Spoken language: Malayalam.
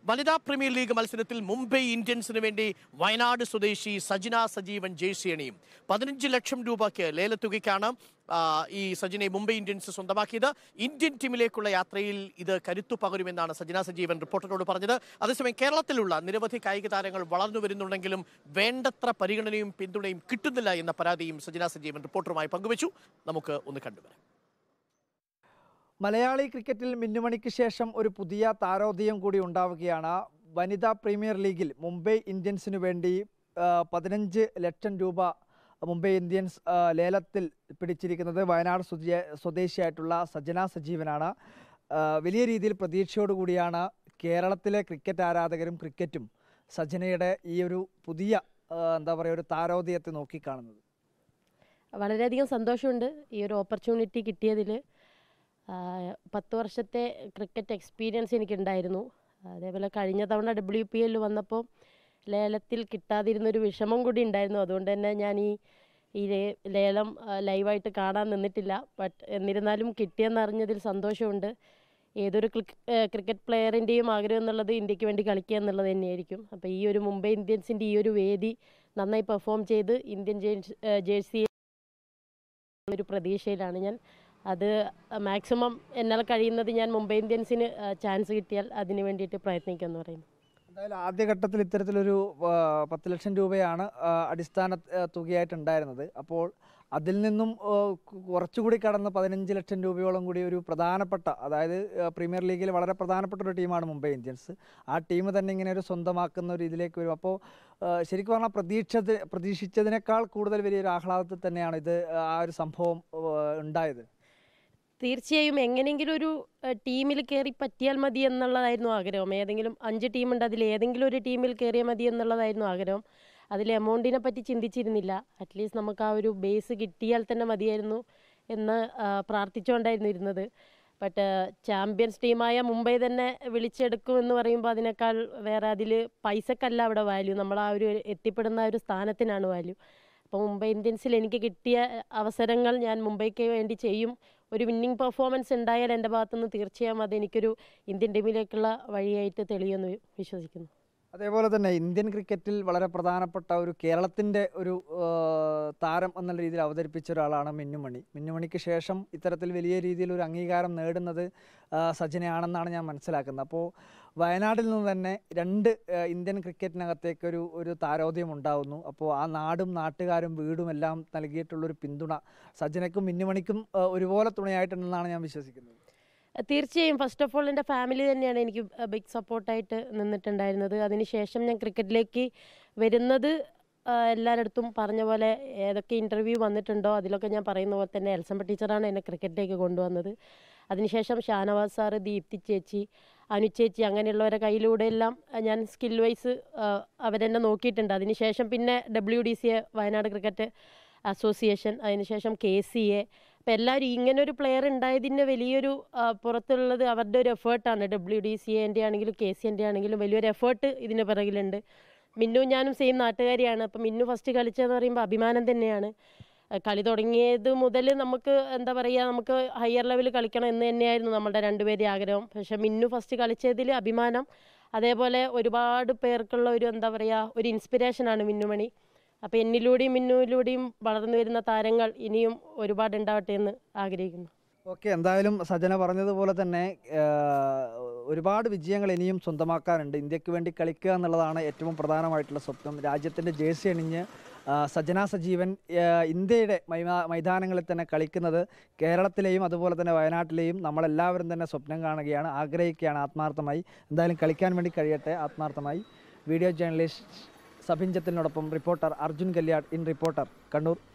വനിതാ പ്രീമിയർ ലീഗ് മത്സരത്തിൽ മുംബൈ ഇന്ത്യൻസിന് വേണ്ടി വയനാട് സ്വദേശി സജിന സജീവൻ ജേഴ്സി അണിയും പതിനഞ്ച് ലക്ഷം രൂപയ്ക്ക് ലേലത്തുകയ്ക്കാണ് ആ, ഈ സജിനെ മുംബൈ ഇന്ത്യൻസ് സ്വന്തമാക്കിയത് ഇന്ത്യൻ ടീമിലേക്കുള്ള യാത്രയിൽ ഇത് കരുത്തു പകരുമെന്നാണ് സജിന സജീവൻ റിപ്പോർട്ടറോട് പറഞ്ഞത് അതേസമയം കേരളത്തിലുള്ള നിരവധി കായിക താരങ്ങൾ വളർന്നു വരുന്നുണ്ടെങ്കിലും വേണ്ടത്ര പരിഗണനയും പിന്തുണയും കിട്ടുന്നില്ല എന്ന പരാതിയും സജിന സജീവൻ റിപ്പോർട്ടറുമായി പങ്കുവച്ചു നമുക്ക് ഒന്ന് കണ്ടുവരാം മലയാളി ക്രിക്കറ്റിൽ മിന്നുമണിക്ക് ശേഷം ഒരു പുതിയ താരോദയം കൂടി ഉണ്ടാവുകയാണ് വനിതാ പ്രീമിയർ ലീഗിൽ മുംബൈ ഇന്ത്യൻസിനു വേണ്ടി ആ, പതിനഞ്ച് ലക്ഷം രൂപ മുംബൈ ഇന്ത്യൻസ് ആ, ലേലത്തിൽ പിടിച്ചിരിക്കുന്നത് വയനാട് സ്വദേ- സ്വദേശിയായിട്ടുള്ള സജന സജീവനാണ് ആ, വലിയ രീതിയിൽ പ്രതീക്ഷയോടുകൂടിയാണ് കേരളത്തിലെ ക്രിക്കറ്റ് ആരാധകരും ക്രിക്കറ്റും സജനയുടെ ഈ ഒരു പുതിയ ആ, എന്താ പറയുക ഒരു താരോദയത്തെ നോക്കിക്കാണുന്നത് വളരെയധികം സന്തോഷമുണ്ട് ഈ ഒരു ഓപ്പർച്യൂണിറ്റി കിട്ടിയതിൽ പത്ത് വർഷത്തെ ക്രിക്കറ്റ് എക്സ്പീരിയൻസ് എനിക്കുണ്ടായിരുന്നു അതേപോലെ കഴിഞ്ഞ തവണ ഡബ്ല്യു പി എല്ലിൽ വന്നപ്പോൾ ലേലത്തിൽ കിട്ടാതിരുന്നൊരു വിഷമം കൂടി ഉണ്ടായിരുന്നു അതുകൊണ്ട് തന്നെ ഞാൻ ഈ ഈ ലേ- ലേലം ആ, ലൈവായിട്ട് കാണാൻ നിന്നിട്ടില്ല ബട്ട് എന്നിരുന്നാലും കിട്ടിയെന്നറിഞ്ഞതിൽ സന്തോഷമുണ്ട് ഏതൊരു ക്രിക്ക് ക്രിക്കറ്റ് പ്ലെയറിൻ്റെയും ആഗ്രഹം എന്നുള്ളത് ഇന്ത്യക്ക് വേണ്ടി കളിക്കുക എന്നുള്ളത് തന്നെയായിരിക്കും അപ്പോൾ ഈ ഒരു മുംബൈ ഇന്ത്യൻസിൻ്റെ ഈ ഒരു വേദി നന്നായി പെർഫോം ചെയ്ത് ഇന്ത്യൻ ജേഴ്സി ജേഴ്സി ഒരു പ്രതീക്ഷയിലാണ് ഞാൻ അത് മാക്സിമം എന്നാൽ കഴിയുന്നത് ഞാൻ മുംബൈ ഇന്ത്യൻസിന് ചാൻസ് കിട്ടിയാൽ അതിന് വേണ്ടിയിട്ട് പ്രയത്നിക്കുമെന്ന് പറയുന്നു എന്തായാലും ആദ്യഘട്ടത്തിൽ ഇത്തരത്തിലൊരു ആ, പത്ത് ലക്ഷം രൂപയാണ് ആ, അടിസ്ഥാന ആ, തുകയായിട്ടുണ്ടായിരുന്നത് അപ്പോൾ അതിൽ നിന്നും ആ, കു- കുറച്ചുകൂടി കടന്ന് പതിനഞ്ച് ലക്ഷം രൂപയോളം കൂടി ഒരു പ്രധാനപ്പെട്ട അതായത് ആ, പ്രീമിയർ ലീഗിൽ വളരെ പ്രധാനപ്പെട്ട ഒരു ടീമാണ് മുംബൈ ഇന്ത്യൻസ് ആ ടീം തന്നെ ഇങ്ങനെ ഒരു സ്വന്തമാക്കുന്ന ഒരു ഇതിലേക്ക് വരും അപ്പോൾ ആ, ശരിക്കും പറഞ്ഞാൽ പ്രതീക്ഷ പ്രതീക്ഷിച്ചതിനേക്കാൾ കൂടുതൽ വലിയൊരു ആഹ്ലാദത്തിൽ തന്നെയാണ് ഇത് ആ ഒരു സംഭവം ആ, ഉണ്ടായത് തീർച്ചയായും എങ്ങനെയെങ്കിലും ഒരു ടീമിൽ കയറി പറ്റിയാൽ മതി എന്നുള്ളതായിരുന്നു ആഗ്രഹം ഏതെങ്കിലും അഞ്ച് ടീമുണ്ട് അതിൽ ഏതെങ്കിലും ഒരു ടീമിൽ കയറിയാൽ മതി എന്നുള്ളതായിരുന്നു ആഗ്രഹം അതിൽ എമൗണ്ടിനെ പറ്റി ചിന്തിച്ചിരുന്നില്ല അറ്റ്ലീസ്റ്റ് നമുക്ക് ആ ഒരു ബേസ് കിട്ടിയാൽ തന്നെ മതിയായിരുന്നു എന്ന് ആ, പ്രാർത്ഥിച്ചുകൊണ്ടായിരുന്നു ഇരുന്നത് ബട്ട് ചാമ്പ്യൻസ് ടീമായ മുംബൈ തന്നെ വിളിച്ചെടുക്കും എന്ന് പറയുമ്പോൾ അതിനേക്കാൾ വേറെ അതിൽ പൈസക്കല്ല അവിടെ വാല്യൂ നമ്മൾ ആ ഒരു എത്തിപ്പെടുന്ന ആ ഒരു സ്ഥാനത്തിനാണ് വാല്യൂ അപ്പോൾ മുംബൈ ഇന്ത്യൻസിൽ എനിക്ക് കിട്ടിയ അവസരങ്ങൾ ഞാൻ മുംബൈക്ക് വേണ്ടി ചെയ്യും ഒരു വിന്നിംഗ് പെർഫോമൻസ് ഉണ്ടായാൽ എൻ്റെ ഭാഗത്തുനിന്ന് തീർച്ചയായും അത് എനിക്കൊരു ഇന്ത്യൻ ടീമിലേക്കുള്ള വഴിയായിട്ട് തെളിയുമെന്ന് വിശ്വസിക്കുന്നു അതേപോലെ തന്നെ ഇന്ത്യൻ ക്രിക്കറ്റിൽ വളരെ പ്രധാനപ്പെട്ട ഒരു കേരളത്തിൻ്റെ ഒരു ആ, താരം എന്നുള്ള രീതിയിൽ അവതരിപ്പിച്ച ഒരാളാണ് മിന്നുമണി മിന്നുമണിക്ക് ശേഷം ഇത്തരത്തിൽ വലിയ രീതിയിൽ ഒരു അംഗീകാരം നേടുന്നത് ആ, സജിനയാണെന്നാണ് ഞാൻ മനസ്സിലാക്കുന്നത് അപ്പോൾ വയനാട്ടിൽ നിന്ന് തന്നെ രണ്ട് ആ, ഇന്ത്യൻ ക്രിക്കറ്റിനകത്തേക്ക് ഒരു ഒരു താരോദയം ഉണ്ടാവുന്നു അപ്പോൾ ആ നാടും നാട്ടുകാരും വീടും എല്ലാം നൽകിയിട്ടുള്ളൊരു പിന്തുണ സജിനയ്ക്കും മിന്നുമണിക്കും ആ, ഒരുപോലെ തുണയായിട്ടുണ്ടെന്നാണ് ഞാൻ വിശ്വസിക്കുന്നത് തീർച്ചയായും ഫസ്റ്റ് ഓഫ് ഓൾ എൻ്റെ ഫാമിലി തന്നെയാണ് എനിക്ക് ബിഗ് സപ്പോർട്ടായിട്ട് നിന്നിട്ടുണ്ടായിരുന്നത് അതിനുശേഷം ഞാൻ ക്രിക്കറ്റിലേക്ക് വരുന്നത് ആ, എല്ലാവരടുത്തും പറഞ്ഞ പോലെ ഏതൊക്കെ ഇൻ്റർവ്യൂ വന്നിട്ടുണ്ടോ അതിലൊക്കെ ഞാൻ പറയുന്ന പോലെ തന്നെ എൽസമ്പ ടീച്ചറാണ് എന്നെ ക്രിക്കറ്റിലേക്ക് കൊണ്ടുവന്നത് അതിനുശേഷം ഷാനവാസ് സാറ് ദീപ്തി ചേച്ചി അനു ചേച്ചി അങ്ങനെയുള്ളവരെ കയ്യിലൂടെ എല്ലാം ഞാൻ സ്കിൽ വൈസ് അവരെന്നെ നോക്കിയിട്ടുണ്ട് അതിനുശേഷം പിന്നെ W D C A Wayanad cricket association അതിനുശേഷം കെ സി എ അപ്പം എല്ലാവരും ഇങ്ങനെ ഒരു പ്ലെയർ ഉണ്ടായതിൻ്റെ വലിയൊരു ആ, പുറത്തുള്ളത് അവരുടെ ഒരു എഫേർട്ടാണ് ഡബ്ല്യു ഡി സി എൻ്റെ ആണെങ്കിലും കെ സി എൻ്റെ ആണെങ്കിലും വലിയൊരു എഫേർട്ട് ഇതിന് പിറകിലുണ്ട് മിന്നു ഞാനും സെയിം നാട്ടുകാരിയാണ് അപ്പം മിന്നു ഫസ്റ്റ് കളിച്ചതെന്ന് പറയുമ്പോൾ അഭിമാനം തന്നെയാണ് ആ, കളി തുടങ്ങിയത് മുതൽ നമുക്ക് എന്താ പറയുക നമുക്ക് ഹയർ ലെവലിൽ കളിക്കണം എന്ന് തന്നെയായിരുന്നു നമ്മുടെ രണ്ടുപേരുടെ ആഗ്രഹം പക്ഷെ മിന്നു ഫസ്റ്റ് കളിച്ചതിൽ അഭിമാനം അതേപോലെ ഒരുപാട് പേർക്കുള്ള ഒരു എന്താ പറയുക ഒരു ഇൻസ്പിറേഷനാണ് മിന്നുമണി അപ്പോൾ എന്നിലൂടെയും മിന്നുവിലൂടെയും വളർന്നു വരുന്ന താരങ്ങൾ ഇനിയും ഒരുപാട് ഉണ്ടാവട്ടെ എന്ന് ആഗ്രഹിക്കുന്നു ഓക്കെ എന്തായാലും സജന പറഞ്ഞതുപോലെ തന്നെ ആ, ഒരുപാട് വിജയങ്ങൾ ഇനിയും സ്വന്തമാക്കാനുണ്ട് ഇന്ത്യക്ക് വേണ്ടി കളിക്കുക എന്നുള്ളതാണ് ഏറ്റവും പ്രധാനമായിട്ടുള്ള സ്വപ്നം രാജ്യത്തിൻ്റെ ജേഴ്സി അണിഞ്ഞ് ആ, സജന സജീവൻ ആ, ഇന്ത്യയുടെ മൈതാ- മൈതാനങ്ങളിൽ തന്നെ കളിക്കുന്നത് കേരളത്തിലെയും അതുപോലെ തന്നെ വയനാട്ടിലെയും നമ്മളെല്ലാവരും തന്നെ സ്വപ്നം കാണുകയാണ് ആഗ്രഹിക്കുകയാണ് ആത്മാർത്ഥമായി എന്തായാലും കളിക്കാൻ വേണ്ടി കഴിയട്ടെ ആത്മാർത്ഥമായി വീഡിയോ ജേർണലിസ്റ്റ് സബിൻ ജത്തിനോടൊപ്പം reporter Arjun Kalyad in reporter Kannur